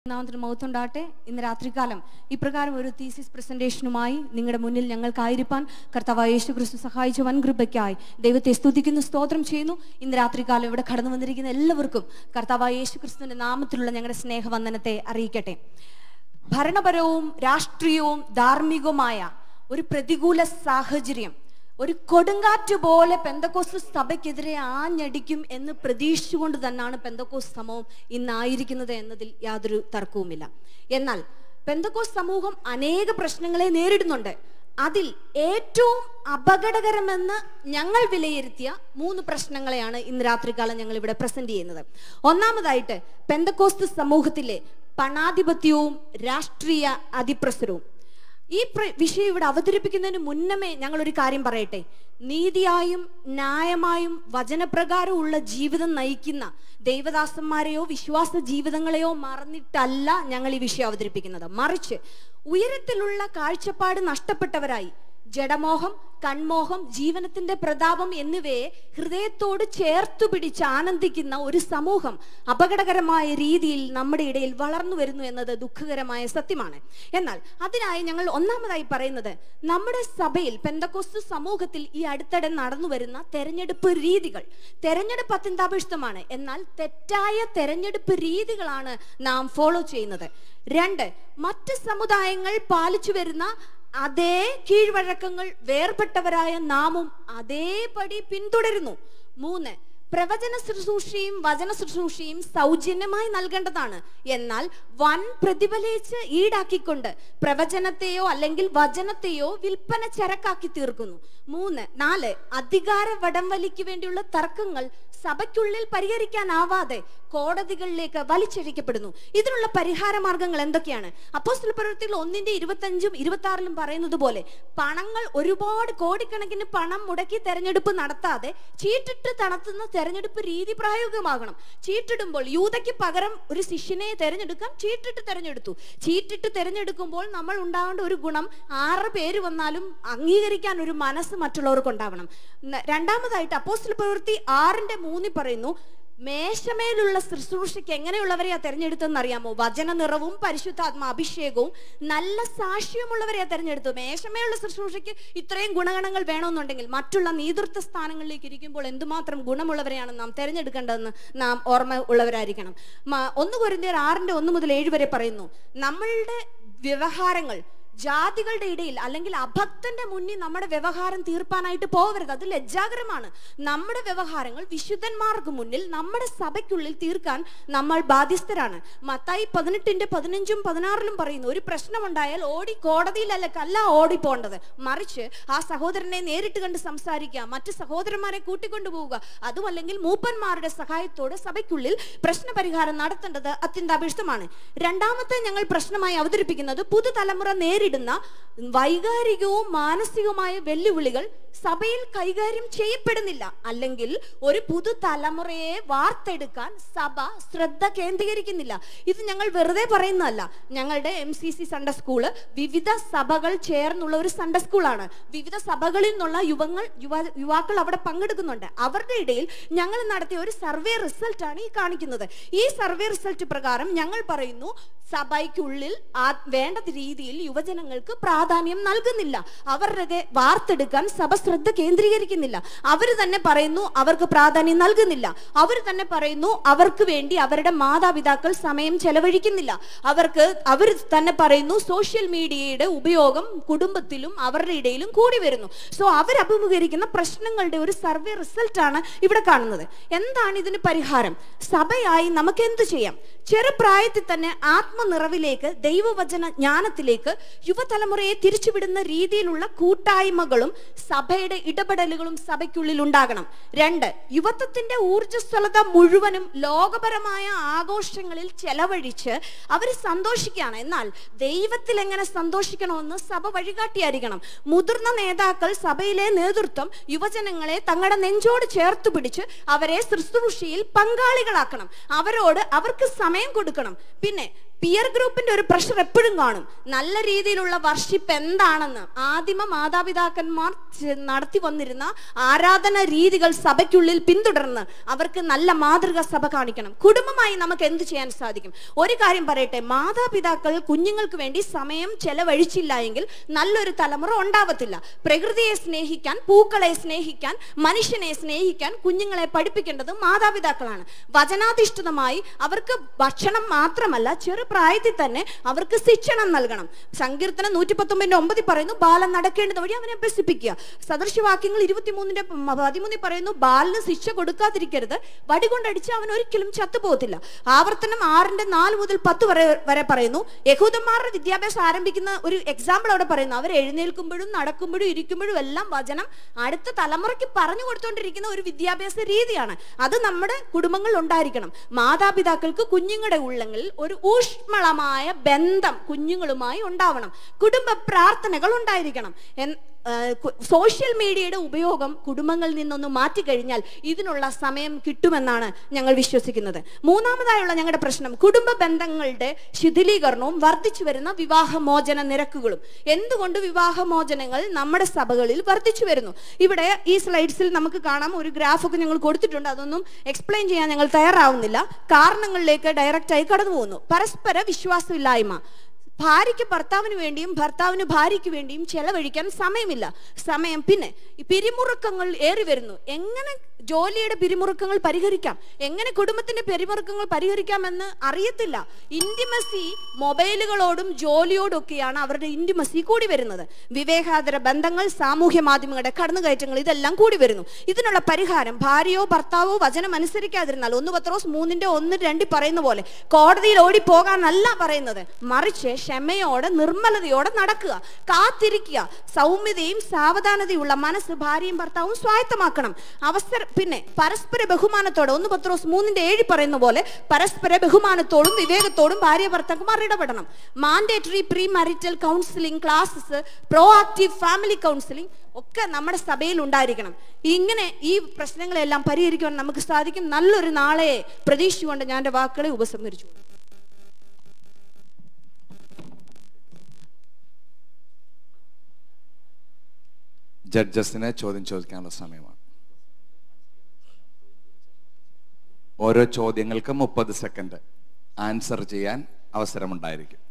നാമത്തിന് മൗത്തുണ്ടാട്ടെ ഇന്ന് രാത്രികാലം ഇപ്രകാരം ഒരു തീസിസ് പ്രസന്റേഷനുമായി നിങ്ങളുടെ മുന്നിൽ ഞങ്ങൾക്കായിരിക്കാൻ കർത്താവ് യേശു ക്രിസ്തു സഹായിച്ച വൻ കൃപയ്ക്കായി ദൈവത്തെ സ്തുതിക്കുന്നു സ്തോത്രം ചെയ്യുന്നു ഇന്ന് രാത്രികാലം ഇവിടെ കടന്നു വന്നിരിക്കുന്ന എല്ലാവർക്കും കർത്താവ് യേശു ക്രിസ്തുവിന്റെ നാമത്തിലുള്ള ഞങ്ങളുടെ സ്നേഹവന്ദനത്തെ അറിയിക്കട്ടെ ഭരണപരവും രാഷ്ട്രീയവും ധാർമ്മികവുമായ ഒരു പ്രതികൂല സാഹചര്യം ഒരു കൊടുങ്കാറ്റ് പോലെ പെന്തക്കോസ് സഭയ്ക്കെതിരെ ആഞ്ഞടിക്കും എന്ന് പ്രതീക്ഷിച്ചുകൊണ്ട് തന്നെയാണ് പെന്തക്കോസ് സമൂഹം ഇന്നായിരിക്കുന്നത് എന്നതിൽ യാതൊരു തർക്കവുമില്ല എന്നാൽ പെന്തക്കോസ് സമൂഹം അനേക പ്രശ്നങ്ങളെ നേരിടുന്നുണ്ട് അതിൽ ഏറ്റവും അപകടകരമെന്ന് ഞങ്ങൾ വിലയിരുത്തിയ മൂന്ന് പ്രശ്നങ്ങളെയാണ് ഇന്ന് രാത്രികാലം ഞങ്ങൾ ഇവിടെ പ്രസന്റ് ചെയ്യുന്നത് ഒന്നാമതായിട്ട് പെന്തക്കോസ്ത് സമൂഹത്തിലെ പണാധിപത്യവും രാഷ്ട്രീയ അതിപ്രസരവും ഈ പ്ര- വിഷയം ഇവിടെ അവതരിപ്പിക്കുന്നതിന് മുന്നമേ ഞങ്ങൾ ഒരു കാര്യം പറയട്ടെ നീതിയായും ന്യായമായും വചനപ്രകാരമുള്ള ജീവിതം നയിക്കുന്ന ദൈവദാസന്മാരെയോ വിശ്വാസ ജീവിതങ്ങളെയോ മറന്നിട്ടല്ല ഞങ്ങൾ ഈ വിഷയം അവതരിപ്പിക്കുന്നത് മറിച്ച് ഉയരത്തിലുള്ള കാഴ്ചപ്പാട് നഷ്ടപ്പെട്ടവരായി ജഡമോഹം കൺമോഹം ജീവനത്തിന്റെ പ്രതാപം എന്നിവയെ ഹൃദയത്തോട് ചേർത്തു പിടിച്ച് ആനന്ദിക്കുന്ന ഒരു സമൂഹം അപകടകരമായ രീതിയിൽ നമ്മുടെ ഇടയിൽ വളർന്നു വരുന്നു എന്നത് ദുഃഖകരമായ സത്യമാണ് എന്നാൽ അതിനായി ഞങ്ങൾ ഒന്നാമതായി പറയുന്നത് നമ്മുടെ സഭയിൽ പെന്തക്കോസ്തു സമൂഹത്തിൽ ഈ അടുത്തിടെ നടന്നു വരുന്ന തെരഞ്ഞെടുപ്പ് രീതികൾ തെരഞ്ഞെടുപ്പ് അത്യന്താപേക്ഷിതമാണ് എന്നാൽ തെറ്റായ തെരഞ്ഞെടുപ്പ് രീതികളാണ് നാം ഫോളോ ചെയ്യുന്നത് രണ്ട് മറ്റ് സമുദായങ്ങൾ പാലിച്ചു വരുന്ന അതേ കീഴ്വഴക്കങ്ങൾ വേർപെട്ടവരായ നാമും അതേപടി പിന്തുടരുന്നു മൂന്ന് പ്രവചന ശുശ്രൂഷയും വചന ശുശ്രൂഷയും സൗജന്യമായി നൽകേണ്ടതാണ് എന്നാൽ വൻ പ്രതിഫലിച്ച് ഈടാക്കിക്കൊണ്ട് പ്രവചനത്തെയോ അല്ലെങ്കിൽ വചനത്തെയോ വിൽപ്പന ചരക്കാക്കി തീർക്കുന്നു മൂന്ന് നാല് അധികാര വടംവലിക്ക് വേണ്ടിയുള്ള തർക്കങ്ങൾ സഭയ്ക്കുള്ളിൽ പരിഹരിക്കാനാവാതെ കോടതികളിലേക്ക് വലിച്ചഴിക്കപ്പെടുന്നു ഇതിനുള്ള പരിഹാര മാർഗങ്ങൾ എന്തൊക്കെയാണ് അപ്പോസ്തല പ്രവൃത്തികൾ ഒന്നിന്റെ ഇരുപത്തഞ്ചും ഇരുപത്തി ആറിലും പറയുന്നത് പോലെ പണങ്ങൾ ഒരുപാട് കോടിക്കണക്കിന് പണം മുടക്കി തെരഞ്ഞെടുപ്പ് നടത്താതെ ചീട്ടിട്ട് നടത്തുന്ന തെരഞ്ഞെടുപ്പ് രീതി പ്രായോഗികമാകണം ചീട്ടിടുമ്പോൾ യൂതയ്ക്ക് പകരം ഒരു ശിഷ്യനെ തെരഞ്ഞെടുക്കാൻ ചീട്ടിട്ട് തെരഞ്ഞെടുത്തു ചീട്ടിട്ട് തെരഞ്ഞെടുക്കുമ്പോൾ നമ്മൾ ഉണ്ടാകേണ്ട ഒരു ഗുണം ആറ് പേര് വന്നാലും അംഗീകരിക്കാൻ ഒരു മനസ്സ് മറ്റുള്ളവർക്ക് ഉണ്ടാവണം ന- രണ്ടാമതായിട്ട് അപ്പോസ്തല പ്രവൃത്തി ആറിന്റെ മൂന്നിൽ പറയുന്നു മേശമേലുള്ള ശുശ്രൂഷയ്ക്ക് എങ്ങനെയുള്ളവരെയാ തെരഞ്ഞെടുത്തതെന്ന് അറിയാമോ വചന നിറവും പരിശുദ്ധാത്മ അഭിഷേകവും നല്ല സാക്ഷ്യമുള്ളവരെയാ തെരഞ്ഞെടുത്തു മേശമേലുള്ള ശുശ്രൂഷയ്ക്ക് ഇത്രയും ഗുണഗണങ്ങൾ വേണമെന്നുണ്ടെങ്കിൽ മറ്റുള്ള നേതൃത്വ സ്ഥാനങ്ങളിലേക്ക് ഇരിക്കുമ്പോൾ എന്തുമാത്രം ഗുണമുള്ളവരെയാണ് നാം തെരഞ്ഞെടുക്കേണ്ടതെന്ന് നാം ഓർമ്മ ഉള്ളവരായിരിക്കണം മ- ഒന്ന് കുരിന്തിയർ ആറിന്റെ ഒന്ന് മുതൽ ഏഴ് വരെ പറയുന്നു നമ്മളുടെ വ്യവഹാരങ്ങൾ ജാതികളുടെ ഇടയിൽ അല്ലെങ്കിൽ അഭക്തന്റെ മുന്നിൽ നമ്മുടെ വ്യവഹാരം തീർപ്പാനായിട്ട് പോകരുത് അത് ലജ്ജാകരമാണ് നമ്മുടെ വ്യവഹാരങ്ങൾ വിശുദ്ധന്മാർക്ക് മുന്നിൽ നമ്മുടെ സഭയ്ക്കുള്ളിൽ തീർക്കാൻ നമ്മൾ ബാധ്യസ്ഥരാണ് മത്തായി പതിനെട്ടിന്റെ പതിനഞ്ചും പതിനാറിലും പറയുന്നു ഒരു പ്രശ്നമുണ്ടായാൽ ഓടി കോടതിയിലല്ല അല്ല ഓടി പോണ്ടത് മറിച്ച് ആ സഹോദരനെ നേരിട്ട് കണ്ട് സംസാരിക്കുക മറ്റ് സഹോദരന്മാരെ കൂട്ടിക്കൊണ്ടുപോവുക അതുമല്ലെങ്കിൽ മൂപ്പന്മാരുടെ സഹായത്തോടെ സഭയ്ക്കുള്ളിൽ പ്രശ്നപരിഹാരം നടത്തേണ്ടത് അത്യന്താപേക്ഷിതമാണ് രണ്ടാമത്തെ ഞങ്ങൾ പ്രശ്നമായി അവതരിപ്പിക്കുന്നത് പുതുതലമുറ നേരിടുന്ന വൈകാരികവും മാനസികവുമായ വെല്ലുവിളികൾ സഭയിൽ കൈകാര്യം ചെയ്യപ്പെടുന്നില്ല അല്ലെങ്കിൽ ഒരു പുതുതലമുറയെ വാർത്തെടുക്കാൻ സഭ ശ്രദ്ധ കേന്ദ്രീകരിക്കുന്നില്ല ഇത് ഞങ്ങൾ വെറുതെ പറയുന്നതല്ല ഞങ്ങളുടെ M C C Sunday school വിവിധ സഭകൾ ചേർന്നുള്ള ഒരു സൺഡേ സ്കൂളാണ് വിവിധ സഭകളിൽ നിന്നുള്ള യുവങ്ങൾ യുവ യുവാക്കൾ അവിടെ പങ്കെടുക്കുന്നുണ്ട് അവരുടെ ഇടയിൽ ഞങ്ങൾ നടത്തിയ ഒരു സർവേ റിസൾട്ട് ആണ് ഈ കാണിക്കുന്നത് ഈ സർവേ റിസൾട്ട് പ്രകാരം ഞങ്ങൾ പറയുന്നു സഭയ്ക്കുള്ളിൽ ആ വേണ്ട രീതിയിൽ യുവജനങ്ങൾക്ക് പ്രാധാന്യം നൽകുന്നില്ല അവരുടെ വാർത്തെടുക്കാൻ സഭ ശ്രദ്ധ കേന്ദ്രീകരിക്കുന്നില്ല അവർ തന്നെ പറയുന്നു അവർക്ക് പ്രാധാന്യം നൽകുന്നില്ല അവർ തന്നെ പറയുന്നു അവർക്ക് വേണ്ടി അവരുടെ മാതാപിതാക്കൾ സമയം ചെലവഴിക്കുന്നില്ല അവർക്ക് അവർ തന്നെ പറയുന്നു സോഷ്യൽ മീഡിയയുടെ ഉപയോഗം കുടുംബത്തിലും അവരുടെ ഇടയിലും കൂടി വരുന്നു സോ അവർ അഭിമുഖീകരിക്കുന്ന പ്രശ്നങ്ങളുടെ ഒരു സർവേ റിസൾട്ടാണ് ഇവിടെ കാണുന്നത് എന്താണ് ഇതിന് പരിഹാരം സഭയായി നമുക്ക് എന്തു ചെയ്യാം ചെറുപ്രായത്തിൽ തന്നെ ആത്മനിറവിലേക്ക് ദൈവവചന ജ്ഞാനത്തിലേക്ക് യുവതലമുറയെ തിരിച്ചുവിടുന്ന രീതിയിലുള്ള കൂട്ടായ്മകളും സഭയുടെ ഇടപെടലുകളും സഭയ്ക്കുള്ളിൽ ഉണ്ടാകണം രണ്ട് യുവത്വത്തിന്റെ ഊർജ്ജസ്വലത മുഴുവനും ലോകപരമായ ആഘോഷങ്ങളിൽ ചെലവഴിച്ച് അവർ സന്തോഷിക്കുകയാണ് എന്നാൽ ദൈവത്തിൽ എങ്ങനെ സന്തോഷിക്കണമെന്ന് സഭ വഴികാട്ടിയായിരിക്കണം മുതിർന്ന നേതാക്കൾ സഭയിലെ നേതൃത്വം യുവജനങ്ങളെ തങ്ങളുടെ നെഞ്ചോട് ചേർത്ത് പിടിച്ച് അവരെ ശുശ്രൂഷയിൽ പങ്കാളികളാക്കണം അവരോട് അവർക്ക് സമയം കൊടുക്കണം പിന്നെ പി പിയർ ഗ്രൂപ്പിന്റെ ഒരു പ്രഷർ എപ്പോഴും കാണും നല്ല രീതിയിലുള്ള വർഷിപ്പ് എന്താണെന്ന് ആദിമ മാതാപിതാക്കന്മാർ ചെ- നടത്തി വന്നിരുന്ന ആരാധന രീതികൾ സഭയ്ക്കുള്ളിൽ പിന്തുടർന്ന് അവർക്ക് നല്ല മാതൃക സഭ കാണിക്കണം കുടുംബമായി നമുക്ക് എന്ത് ചെയ്യാൻ സാധിക്കും ഒരു കാര്യം പറയട്ടെ മാതാപിതാക്കൾ കുഞ്ഞുങ്ങൾക്ക് വേണ്ടി സമയം ചെലവഴിച്ചില്ല എങ്കിൽ നല്ലൊരു തലമുറ ഉണ്ടാവത്തില്ല പ്രകൃതിയെ സ്നേഹിക്കാൻ പൂക്കളെ സ്നേഹിക്കാൻ മനുഷ്യനെ സ്നേഹിക്കാൻ കുഞ്ഞുങ്ങളെ പഠിപ്പിക്കേണ്ടത് മാതാപിതാക്കളാണ് വചനാധിഷ്ഠിതമായി അവർക്ക് ഭക്ഷണം മാത്രമല്ല ചെറുപ്രായത്തിൽ തന്നെ അവർക്ക് ശിക്ഷണം നൽകണം സങ്കീർത്തനം നൂറ്റി പത്തൊമ്പതിന്റെ ഒമ്പതിൽ പറയുന്നു ബാലൻ നടക്കേണ്ടത് വഴി അവനെ അഭ്യസിപ്പിക്കുക സദൃശവാക്യങ്ങൾ ഇരുപത്തിമൂന്നിന്റെ പതിമൂന്നിൽ പറയുന്നു ബാലിന് ശിക്ഷ കൊടുക്കാതിരിക്കരുത് വടി കൊണ്ടടിച്ച് അവൻ ഒരിക്കലും ചത്തുപോകത്തില്ല ആവർത്തനം ആറിന്റെ നാല് മുതൽ പത്ത് വരെ വരെ പറയുന്നു യഹൂദന്മാരുടെ വിദ്യാഭ്യാസം ആരംഭിക്കുന്ന ഒരു എക്സാമ്പിൾ അവിടെ പറയുന്നു അവർ എഴുന്നേൽക്കുമ്പോഴും നടക്കുമ്പോഴും ഇരിക്കുമ്പോഴും എല്ലാം വചനം അടുത്ത തലമുറയ്ക്ക് പറഞ്ഞു കൊടുത്തുകൊണ്ടിരിക്കുന്ന ഒരു വിദ്യാഭ്യാസ രീതിയാണ് അത് നമ്മുടെ കുടുംബങ്ങളിൽ ഉണ്ടായിരിക്കണം മാതാപിതാക്കൾക്ക് കുഞ്ഞുങ്ങളുടെ ഉള്ളങ്ങളിൽ ഒരു ഊഷ്മളമായ ബന്ധം കുഞ്ഞുങ്ങളുമായി ഉണ്ടാവണം കുടുംബ പ്രാർത്ഥനകൾ ഉണ്ടായിരിക്കണം എൻ- ആ, കു- സോഷ്യൽ മീഡിയയുടെ ഉപയോഗം കുടുംബങ്ങളിൽ നിന്നൊന്ന് മാറ്റിക്കഴിഞ്ഞാൽ ഇതിനുള്ള സമയം കിട്ടുമെന്നാണ് ഞങ്ങൾ വിശ്വസിക്കുന്നത് മൂന്നാമതായുള്ള ഞങ്ങളുടെ പ്രശ്നം കുടുംബ ബന്ധങ്ങളുടെ ശിഥിലീകരണവും വർദ്ധിച്ചു വരുന്ന വിവാഹമോചന നിരക്കുകളും എന്തുകൊണ്ട് വിവാഹമോചനങ്ങൾ നമ്മുടെ സഭകളിൽ വർദ്ധിച്ചു വരുന്നു ഇവിടെ ഈ സ്ലൈഡ്സിൽ നമുക്ക് കാണാം ഒരു ഗ്രാഫൊക്കെ ഞങ്ങൾ കൊടുത്തിട്ടുണ്ട് അതൊന്നും എക്സ്പ്ലെയിൻ ചെയ്യാൻ ഞങ്ങൾ തയ്യാറാവുന്നില്ല കാരണങ്ങളിലേക്ക് ഡയറക്റ്റായി കടന്നു പോകുന്നു പരസ്പര വിശ്വാസമില്ലായ്മ ഭാര്യയ്ക്ക് ഭർത്താവിന് വേണ്ടിയും ഭർത്താവിന് ഭാര്യയ്ക്ക് വേണ്ടിയും ചെലവഴിക്കാൻ സമയമില്ല സമയം പിന്നെ ഈ പിരിമുറുക്കങ്ങൾ ഏറി വരുന്നു എങ്ങനെ ജോലിയുടെ പിരിമുറുക്കങ്ങൾ പരിഹരിക്കാം എങ്ങനെ കുടുംബത്തിന്റെ പിരിമുറുക്കങ്ങൾ പരിഹരിക്കാമെന്ന് അറിയത്തില്ല ഇന്റിമസി മൊബൈലുകളോടും ജോലിയോടൊക്കെയാണ് അവരുടെ ഇന്റിമസി കൂടി വരുന്നത് വിവേകാതര ബന്ധങ്ങൾ സാമൂഹ്യ മാധ്യമങ്ങളുടെ കടന്നുകയറ്റങ്ങൾ ഇതെല്ലാം കൂടി വരുന്നു ഇതിനുള്ള പരിഹാരം ഭാര്യയോ ഭർത്താവോ വചനം അനുസരിക്കാതിരുന്നാൽ ഒന്ന് പത്രോസ് മൂന്നിന്റെ ഒന്ന് രണ്ടി പറയുന്ന പോലെ കോടതിയിൽ ഓടിപ്പോകാനല്ല പറയുന്നത് മറിച്ച് ക്ഷമയോടെ നിർമ്മലതയോടെ നടക്കുക കാത്തിരിക്കുക സൗമ്യതയും സാവധാനതയുള്ള മനസ്സ് ഭാര്യയും ഭർത്താവും സ്വായത്തമാക്കണം അവസരം പിന്നെ പരസ്പര ബഹുമാനത്തോടെ ഒന്ന് പത്രോസ് മൂന്നിന്റെ ഏഴ് പറയുന്ന പോലെ പരസ്പര ബഹുമാനത്തോടും വിവേകത്തോടും ഭാര്യ ഭർത്താക്കന്മാർ ഇടപെടണം mandatory pre marital counselling classes proactive family counselling ഒക്കെ നമ്മുടെ സഭയിൽ ഉണ്ടായിരിക്കണം ഇങ്ങനെ ഈ പ്രശ്നങ്ങളെല്ലാം പരിഹരിക്കുവാൻ നമുക്ക് സാധിക്കും നല്ലൊരു നാളെ പ്രതീക്ഷിച്ചുകൊണ്ട് ഞാൻ എൻ്റെ വാക്കുകളെ ഉപസംഹരിച്ചു ജഡ്ജസിനെ ചോദ്യം ചോദിക്കാനുള്ള സമയമാണ് ഓരോ ചോദ്യങ്ങൾക്കും മുപ്പത് സെക്കൻഡ് ആൻസർ ചെയ്യാൻ അവസരമുണ്ടായിരിക്കും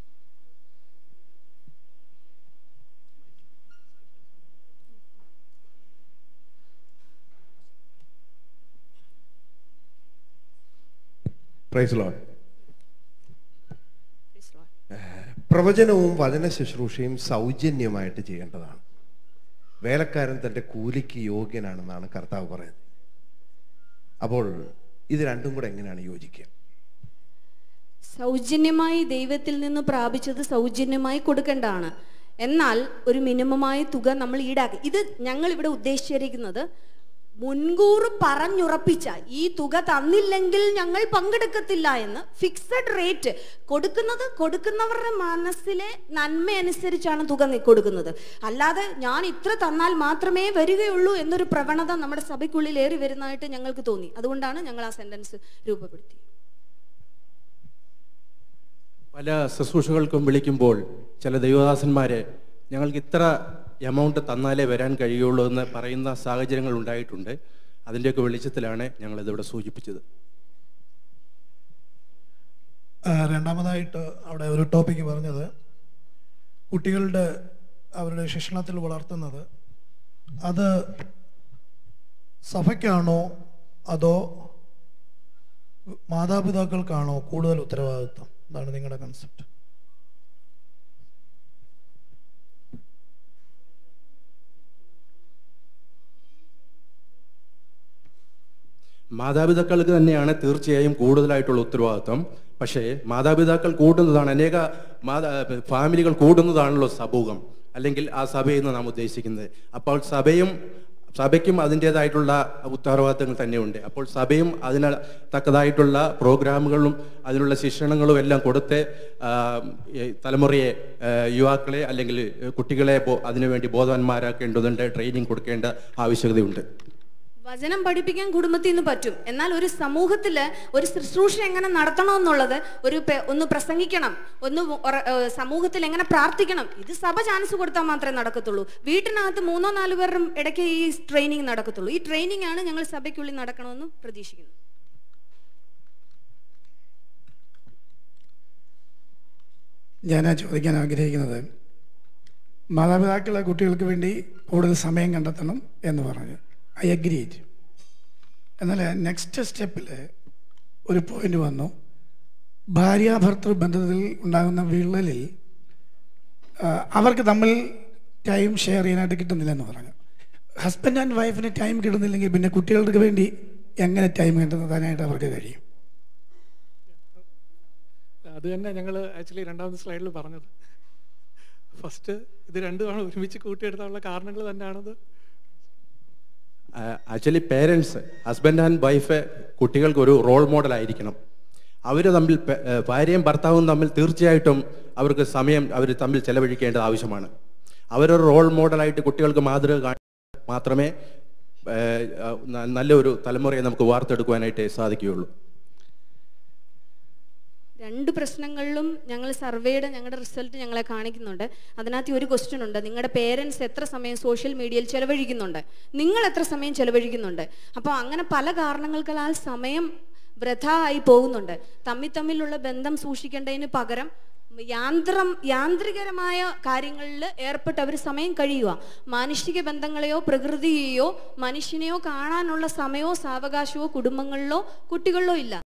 പ്രൈസ് ലോഡ് പ്രവചനവും വചന ശുശ്രൂഷയും സൗജന്യമായിട്ട് ചെയ്യേണ്ടതാണ് വേലക്കാരൻ തൻ്റെ കൂലിക്ക് യോഗ്യനാണെന്നാണ് കർത്താവ് പറയുന്നത് അപ്പോൾ ഇത് രണ്ടും കൂടെ എങ്ങനെയാണ് യോജിക്കുക സൗജന്യമായി ദൈവത്തിൽ നിന്ന് പ്രാപിച്ചത് സൗജന്യമായി കൊടുക്കേണ്ടതാണ് എന്നാൽ ഒരു മിനിമമായ തുക നമ്മൾ ഈടാക്കി ഇത് ഞങ്ങൾ ഇവിടെ ഉദ്ദേശിച്ചിരിക്കുന്നത് മുൻകൂർ പറഞ്ഞുറപ്പിച്ച ഈ തുക തന്നില്ലെങ്കിൽ ഞങ്ങൾ പങ്കെടുക്കത്തില്ല എന്ന് ഫിക്സഡ് റേറ്റ് കൊടുക്കുന്നത് കൊടുക്കുന്നവരുടെ മനസ്സിലെ നന്മ അനുസരിച്ചാണ് തുക നി- കൊടുക്കുന്നത് അല്ലാതെ ഞാൻ ഇത്ര തന്നാൽ മാത്രമേ വരികയുള്ളൂ എന്നൊരു പ്രവണത നമ്മുടെ സഭയ്ക്കുള്ളിൽ ഏറി വരുന്നതായിട്ട് ഞങ്ങൾക്ക് തോന്നി അതുകൊണ്ടാണ് ഞങ്ങൾ ആ സെന്റൻസ് രൂപപ്പെടുത്തി പല ശുശ്രൂഷകൾക്കും വിളിക്കുമ്പോൾ ചില ദൈവദാസന്മാരെ ഞങ്ങൾക്ക് ഇത്ര എമൗണ്ട് തന്നാലേ വരാൻ കഴിയുള്ളൂ എന്ന് പറയുന്ന സാഹചര്യങ്ങൾ ഉണ്ടായിട്ടുണ്ട് അതിൻ്റെയൊക്കെ വെളിച്ചത്തിലാണ് ഞങ്ങളിതിവിടെ സൂചിപ്പിച്ചത് ആ, രണ്ടാമതായിട്ട് അവിടെ ഒരു ടോപ്പിക്ക് പറഞ്ഞത് കുട്ടികളുടെ അവരുടെ ശിക്ഷണത്തിൽ വളർത്തുന്നത് അത് സഭയ്ക്കാണോ അതോ മാതാപിതാക്കൾക്കാണോ കൂടുതൽ ഉത്തരവാദിത്വം എന്താണ് നിങ്ങളുടെ കൺസെപ്റ്റ് മാതാപിതാക്കൾക്ക് തന്നെയാണ് തീർച്ചയായും കൂടുതലായിട്ടുള്ള ഉത്തരവാദിത്വം പക്ഷേ മാതാപിതാക്കൾ കൂടുന്നതാണ് അനേക മാതാ ഫാമിലികൾ കൂടുന്നതാണല്ലോ സമൂഹം അല്ലെങ്കിൽ ആ സഭയെന്ന് നാം ഉദ്ദേശിക്കുന്നത് അപ്പോൾ സഭയും സഭയ്ക്കും അതിൻ്റെതായിട്ടുള്ള ഉത്തരവാദിത്തങ്ങൾ തന്നെയുണ്ട് അപ്പോൾ സഭയും അതിന് തക്കതായിട്ടുള്ള പ്രോഗ്രാമുകളും അതിനുള്ള ശിക്ഷണങ്ങളും എല്ലാം കൊടുത്ത് ആ, ഈ തലമുറയെ ആ, യുവാക്കളെ അല്ലെങ്കിൽ കുട്ടികളെ ബോ- അതിനുവേണ്ടി ബോധവാന്മാരാക്കേണ്ടതുണ്ട് ട്രെയിനിങ് കൊടുക്കേണ്ട ആവശ്യകതയുണ്ട് വചനം പഠിപ്പിക്കാൻ കുടുംബത്തിൽ നിന്ന് പറ്റും എന്നാൽ ഒരു സമൂഹത്തിൽ ഒരു ശുശ്രൂഷ എങ്ങനെ നടത്തണം എന്നുള്ളത് ഒരു പെ- ഒന്ന് പ്രസംഗിക്കണം ഒന്ന് ഉറ- ഏഹ് സമൂഹത്തിൽ എങ്ങനെ പ്രാർത്ഥിക്കണം ഇത് സഭ ചാൻസ് കൊടുത്താൽ മാത്രമേ നടക്കത്തുള്ളൂ വീട്ടിനകത്ത് മൂന്നോ നാലോ പേരുടെ ഇടയ്ക്ക് ഈ ട്രെയിനിങ് നടക്കത്തുള്ളൂ ഈ ട്രെയിനിങ് ആണ് ഞങ്ങൾ സഭയ്ക്കുള്ളിൽ നടക്കണമെന്ന് പ്രതീക്ഷിക്കുന്നു ഞാൻ ചോദിക്കാൻ ആഗ്രഹിക്കുന്നത് മാതാപിതാക്കളെ കുട്ടികൾക്ക് വേണ്ടി കൂടുതൽ സമയം കണ്ടെത്തണം എന്ന് പറഞ്ഞു ഐ അഗ്രീറ്റ് എന്നാൽ നെക്സ്റ്റ് സ്റ്റെപ്പിൽ ഒരു പോയിന്റ് വന്നു ഭാര്യാഭർത്തൃ ബന്ധത്തിൽ ഉണ്ടാകുന്ന വിള്ളലിൽ ആ, അവർക്ക് തമ്മിൽ ടൈം ഷെയർ ചെയ്യാനായിട്ട് കിട്ടുന്നില്ലെന്ന് പറഞ്ഞു ഹസ്ബൻഡ് ആൻഡ് വൈഫിന് ടൈം കിട്ടുന്നില്ലെങ്കിൽ പിന്നെ കുട്ടികൾക്ക് വേണ്ടി എങ്ങനെ ടൈം കണ്ടെത്താനായിട്ട് അവർക്ക് കഴിയും അത് തന്നെ ഞങ്ങൾ ആക്ച്വലി രണ്ടാമത്തെ സ്ലൈഡിൽ പറഞ്ഞത് ഫസ്റ്റ് ഇത് രണ്ടുമാണ് ഒരുമിച്ച് കൂട്ടിയെടുത്താനുള്ള കാരണങ്ങൾ തന്നെയാണത് actually parents husband and wife കുട്ടികൾക്ക് ഒരു റോൾ മോഡൽ ആയിരിക്കണം അവർ തമ്മിൽ പെ- ഏഹ് ഭാര്യയും ഭർത്താവും തമ്മിൽ തീർച്ചയായിട്ടും അവർക്ക് സമയം അവർ തമ്മിൽ ചെലവഴിക്കേണ്ടത് ആവശ്യമാണ് അവരൊരു റോൾ മോഡലായിട്ട് കുട്ടികൾക്ക് മാതൃക കാണി മാത്രമേ ഏഹ്, അഹ് ന- നല്ലൊരു തലമുറയെ നമുക്ക് വാർത്തെടുക്കുവാനായിട്ട് സാധിക്കുകയുള്ളൂ രണ്ട് പ്രശ്നങ്ങളിലും ഞങ്ങൾ സർവേയുടെ ഞങ്ങളുടെ റിസൾട്ട് ഞങ്ങളെ കാണിക്കുന്നുണ്ട് അതിനകത്ത് ഒരു ക്വസ്റ്റ്യൻ ഉണ്ട് നിങ്ങളുടെ പേരൻസ് എത്ര സമയം സോഷ്യൽ മീഡിയയിൽ ചെലവഴിക്കുന്നുണ്ട് നിങ്ങൾ എത്ര സമയം ചെലവഴിക്കുന്നുണ്ട് അപ്പോൾ അങ്ങനെ പല കാരണങ്ങൾക്കാൽ സമയം വൃഥ ആയി പോകുന്നുണ്ട് തമ്മിൽ തമ്മിലുള്ള ബന്ധം സൂക്ഷിക്കേണ്ടതിന് പകരം യാന്ത്രം യാന്ത്രികരമായ കാര്യങ്ങളിൽ ഏർപ്പെട്ട് അവർ സമയം കഴിയുക മാനുഷിക ബന്ധങ്ങളെയോ പ്രകൃതിയെയോ മനുഷ്യനെയോ കാണാനുള്ള സമയമോ സാവകാശമോ കുടുംബങ്ങളിലോ കുട്ടികളിലോ ഇല്ല